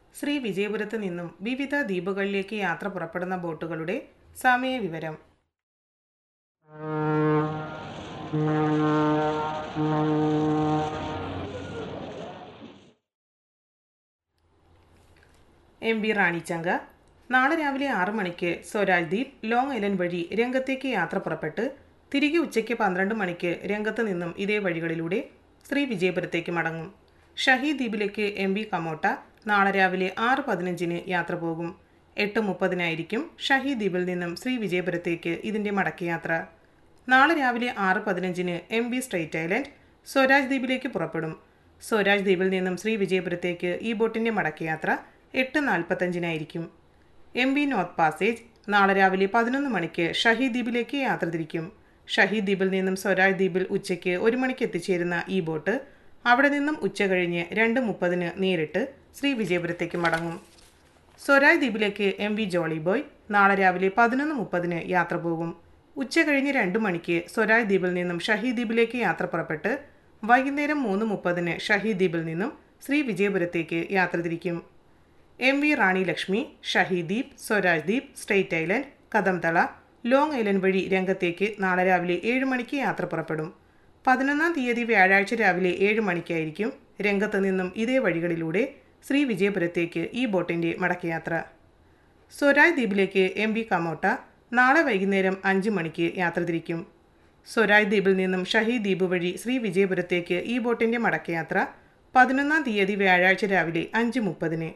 ശ്രീ വിജയപുരത്ത് നിന്നും വിവിധ ദ്വീപുകളിലേക്ക് യാത്ര പുറപ്പെടുന്ന ബോട്ടുകളുടെ സമയവിവരം എം ബി റാണിച്ചങ്ക നാളെ രാവിലെ ആറ് മണിക്ക് സ്വരാജ് ദ്വീപ് ലോങ് ഐലൻഡ് വഴി രംഗത്തേക്ക് യാത്ര പുറപ്പെട്ട് തിരികെ ഉച്ചയ്ക്ക് പന്ത്രണ്ട് മണിക്ക് രംഗത്ത് നിന്നും ഇതേ വഴികളിലൂടെ ശ്രീ വിജയപുരത്തേക്ക് മടങ്ങും ഷഹീദ് ദ്വീപിലേക്ക് എം ബി കമോട്ട നാളെ രാവിലെ ആറ് പതിനഞ്ചിന് യാത്ര പോകും എട്ട് മുപ്പതിനായിരിക്കും ഷഹീദ് ദ്വീപിൽ നിന്നും ശ്രീ വിജയപുരത്തേക്ക് ഇതിൻ്റെ മടക്കയാത്ര നാളെ രാവിലെ ആറ് പതിനഞ്ചിന് M B strait island Swaraj ദ്വീപിലേക്ക് പുറപ്പെടും സ്വരാജ് ദ്വീപിൽ നിന്നും ശ്രീ വിജയപുരത്തേക്ക് ഈ ബോട്ടിൻ്റെ മടക്കയാത്ര എട്ട് നാൽപ്പത്തഞ്ചിനായിരിക്കും എം ബി നോർത്ത് പാസേജ് നാളെ രാവിലെ പതിനൊന്ന് മണിക്ക് ഷഹീദ് ദ്വീപിലേക്ക് യാത്ര തിരിക്കും ഷഹീദ് ദ്വീപിൽ നിന്നും സ്വരാജ് ദ്വീപിൽ ഉച്ചയ്ക്ക് ഒരു മണിക്ക് എത്തിച്ചേരുന്ന ഈ ബോട്ട് അവിടെ നിന്നും ഉച്ച കഴിഞ്ഞ് രണ്ട് മുപ്പതിന് നേരിട്ട് ശ്രീ വിജയപുരത്തേക്ക് മടങ്ങും സ്വരാജ് ദ്വീപിലേക്ക് എം വി ജോളി ബോയ് നാളെ രാവിലെ പതിനൊന്ന് മുപ്പതിന് യാത്ര പോകും ഉച്ച കഴിഞ്ഞ് രണ്ട് മണിക്ക് സ്വരാജ് ദ്വീപിൽ നിന്നും ഷഹീദ് ദ്വീപിലേക്ക് യാത്ര പുറപ്പെട്ട് വൈകുന്നേരം മൂന്ന് മുപ്പതിന് ഷഹീദ് ദ്വീപിൽ നിന്നും ശ്രീ വിജയപുരത്തേക്ക് യാത്ര തിരിക്കും എം വി റാണി ലക്ഷ്മി ഷഹീദ് ദ്വീപ് സ്വരാജ് ദ്വീപ് strait island Kadamtala long island വഴി രംഗത്തേക്ക് നാളെ രാവിലെ ഏഴ് മണിക്ക് യാത്ര പുറപ്പെടും പതിനൊന്നാം തീയതി വ്യാഴാഴ്ച രാവിലെ ഏഴ് മണിക്കായിരിക്കും രംഗത്ത് നിന്നും ഇതേ വഴികളിലൂടെ ശ്രീ വിജയപുരത്തേക്ക് ഈ ബോട്ടിൻ്റെ മടക്കയാത്ര സ്വരാജ് ദ്വീപിലേക്ക് എം വി കമോട്ട നാളെ വൈകുന്നേരം അഞ്ച് മണിക്ക് യാത്ര തിരിക്കും സ്വരാജ് ദ്വീപിൽ നിന്നും ഷഹീദ് ദ്വീപ് വഴി ശ്രീ വിജയപുരത്തേക്ക് ഈ ബോട്ടിൻ്റെ മടക്കയാത്ര പതിനൊന്നാം തീയതി വ്യാഴാഴ്ച രാവിലെ അഞ്ച് മുപ്പതിന്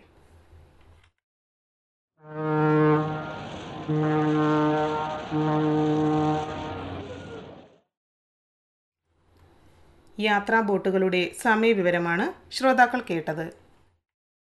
യാത്രാ ബോട്ടുകളുടെ സമയവിവരമാണ് ശ്രോതാക്കൾ കേട്ടത്